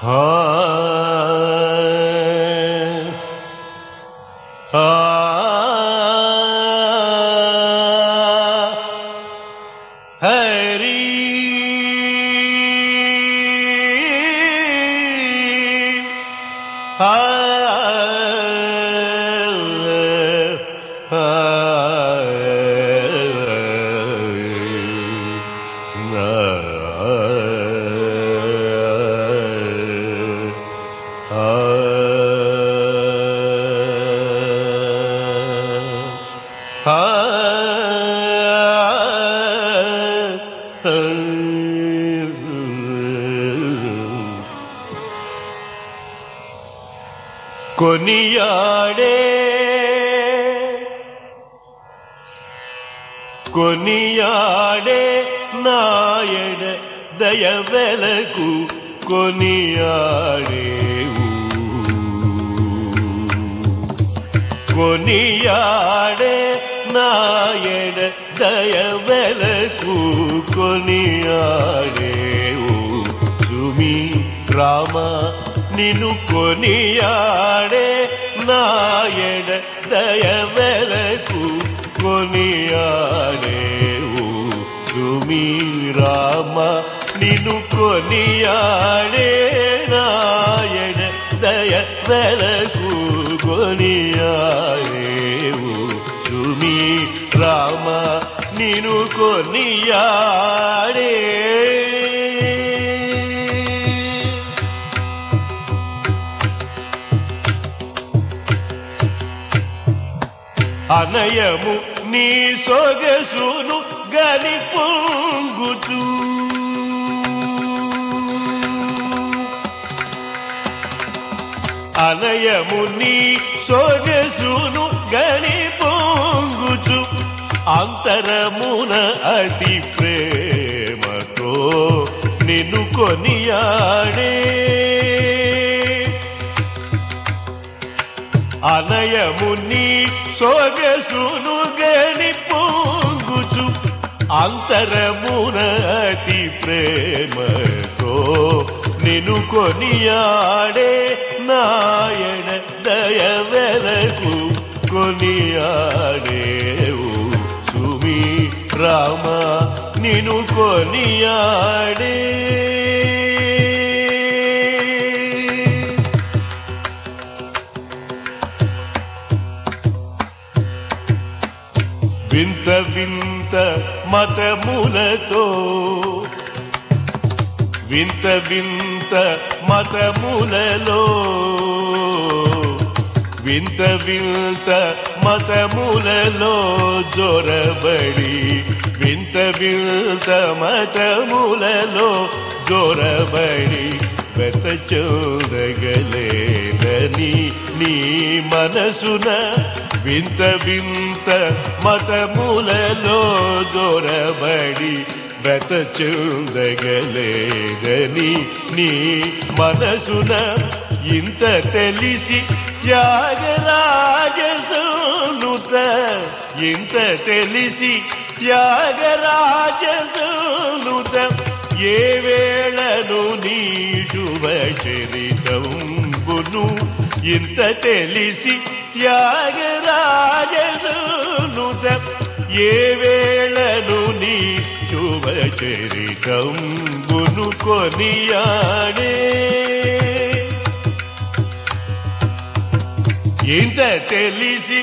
హరి కొనియాడే కొనియాడే నాయడ దయవెలకు కొనియాడేవు కొనియాడే నాయడ దయవెలకు కొనియాడేవు సుమి రామ నిన్ను కొనియాడే నాయడ దయవెలకు కొనియాడేవు సుమి రామ నిన్ను కొనియాడే నాయడ దయవెలకు కొనియాడేవు సుమి రామ నిన్ను కొనియాడే అనయము నీ సొగసును గని పొంగుచు అనయము నీ సొగసును గని పొంగుచు అంతరమున అతి ప్రేమతో నిన్ను కొనియాడే అనయము నీ సొగసును గని పొంగుచు అంతరమున అతి ప్రేమతో నిన్ను కొనియాడే నాయన దయవెలకు కొనియాడేవు సుమి రామ నిన్ను కొనియాడే వింత వింత మతములతో వింత వింత మతములలో వింత వింత మతములలో జొరబడి వింత వింత మతములలో జొరబడి వెత చూడగలేదని నీ మనసున వింత వింత మతములలో జొరబడి వెత చూడగలేదని నీ మనసున ఇంత తెలిసి త్యాగరాజసనుత ఇంత తెలిసి త్యాగరాజసనుత ఏ వేళను నీ శుభ చరితంబును ఇంత తెలిసి త్యాగరాజనుత ఏ వేళను నీ శుభ చరితంబును కొనియాడే ఇంత తెలిసి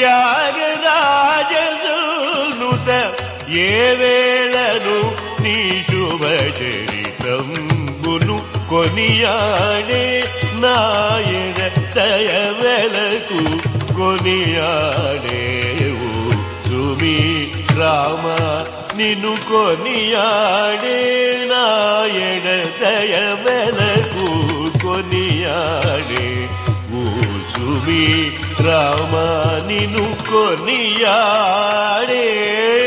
త్యాగరాజనుత ఏ వేళను నీ శుభ చరితంబును కొనియాడే నాయన దయవెలకు కొనియాడేవు సుమి రామ నిన్ను కొనియాడే నాయన దయవెలకు కొనియాడే ఓ సుమి రామ నిన్ను కొనియాడే